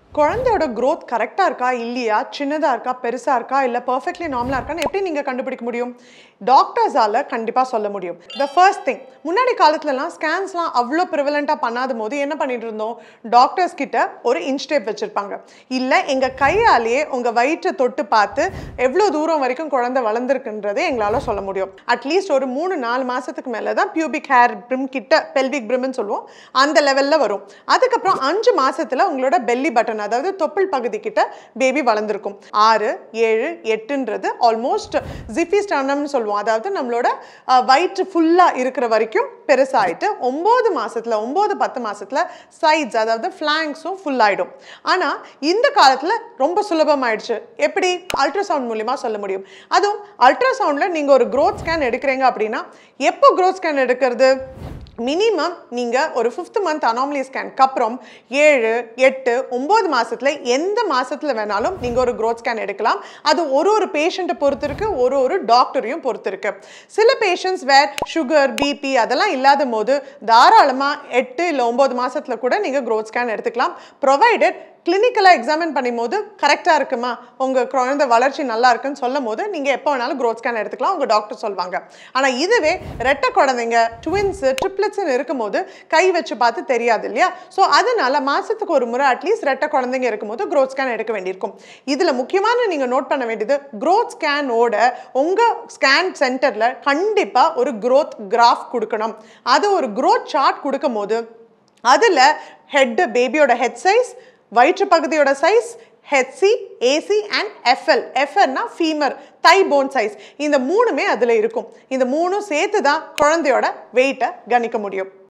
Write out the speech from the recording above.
குழந்தையோட growth கரெக்டாக இருக்கா இல்லையா சின்னதாக இருக்கா பெருசாக இருக்கா இல்லை பர்ஃபெக்ட்லி நார்மலாக இருக்கான்னு எப்படி நீங்கள் கண்டுபிடிக்க முடியும் டாக்டர்ஸால் கண்டிப்பாக சொல்ல முடியும் த ஃபர்ஸ்ட் திங் முன்னாடி காலத்துலலாம் ஸ்கேன்ஸ்லாம் அவ்வளோ ப்ரிவலண்ட்டாக பண்ணாத போது என்ன பண்ணிட்டு இருந்தோம் டாக்டர்ஸ் கிட்ட ஒரு இன்ச் டேப் வச்சுருப்பாங்க இல்லை எங்கள் கையாலேயே உங்கள் வயிற்றை தொட்டு பார்த்து எவ்வளோ தூரம் வரைக்கும் குழந்தை வளர்ந்துருக்குன்றதே எங்களால் சொல்ல முடியும் அட்லீஸ்ட் ஒரு மூணு நாலு மாதத்துக்கு மேலே தான் பியூபிக் ஹேர் பிரிம் கிட்ட பெல்விக் பிரிம்னு சொல்லுவோம் அந்த லெவலில் வரும் அதுக்கப்புறம் அஞ்சு மாசத்துல உங்களோட பெல்லி பட்டன் அதாவது தொப்புள் பகுதி கிட்ட பேபி வளர்ந்துருக்கும் ஆறு ஏழு எட்டுன்றது ஆல்மோஸ்ட் ஜிஃபிஸ்டானம்னு சொல்லுவோம் அதாவது நம்மளோட அஹ், வயிற்று ஃபுல்லாக இருக்கிற வரைக்கும் பெருசாயிட்டு ஒம்பது மாசத்துல ஒம்பது பத்து மாசத்துல சைட்ஸ் அதாவது ஃப்ளாங்ஸும் ஃபுல் ஆயிடும் ஆனா இந்த காலத்துல ரொம்ப சுலபமாயிடுச்சு எப்படி அல்ட்ராசவுண்ட் மூலியமா சொல்ல முடியும் அதுவும் அல்ட்ராசவுண்ட்ல நீங்க ஒரு growth ஸ்கேன் எடுக்கிறீங்க அப்படின்னா எப்போ growth ஸ்கேன் எடுக்கிறது மினிமம் நீங்கள் ஒரு ஃபிஃப்த் மந்த் அனாமலி ஸ்கேனுக்கு அப்புறம் ஏழு எட்டு ஒம்பது மாசத்துல எந்த மாசத்துல வேணாலும் நீங்கள் ஒரு growth ஸ்கேன் எடுக்கலாம் அது ஒரு ஒரு பேஷண்ட்டை பொறுத்து இருக்கு ஒரு ஒரு டாக்டரையும் பொறுத்து இருக்கு சில பேஷண்ட்ஸ் வேர் சுகர் பிபி அதெல்லாம் இல்லாத போது தாராளமாக எட்டு இல்லை ஒம்பது மாசத்துல கூட நீங்கள் growth ஸ்கேன் எடுத்துக்கலாம் ப்ரொவைடட் கிளினிக்கலாக எக்ஸாமின் பண்ணும்போது கரெக்டாக இருக்குமா உங்கள் குழந்தை வளர்ச்சி நல்லா இருக்குன்னு சொல்லும் போது நீங்கள் எப்போ வேணாலும் growth ஸ்கேன் எடுத்துக்கலாம் உங்கள் டாக்டர் சொல்லுவாங்க ஆனால் இதுவே ரெட்டை குழந்தைங்க ட்வின்ஸு ட்ரிப்ளெட்ஸ்னு இருக்கும்போது கை வச்சு பார்த்து தெரியாது இல்லையா ஸோ அதனால மாதத்துக்கு ஒரு முறை அட்லீஸ்ட் ரெட்டை குழந்தைங்க இருக்கும்போது growth ஸ்கேன் எடுக்க வேண்டியிருக்கும் இதில் முக்கியமான நீங்கள் நோட் பண்ண வேண்டியது growth ஸ்கேனோட உங்கள் ஸ்கேன் சென்டரில் கண்டிப்பாக ஒரு growth கிராஃப் கொடுக்கணும் அது ஒரு growth சார்ட் கொடுக்கும் போது அதில் ஹெட் பேபியோட ஹெட் சைஸ் வயிற்று பகுதியோட size HC AC and FL எஃப்எல்னா ஃபீமர் தை போன் சைஸ் இந்த மூணுமே அதில் இருக்கும் இந்த மூணும் சேர்த்து தான் குழந்தையோட வெயிட்டை கணிக்க முடியும்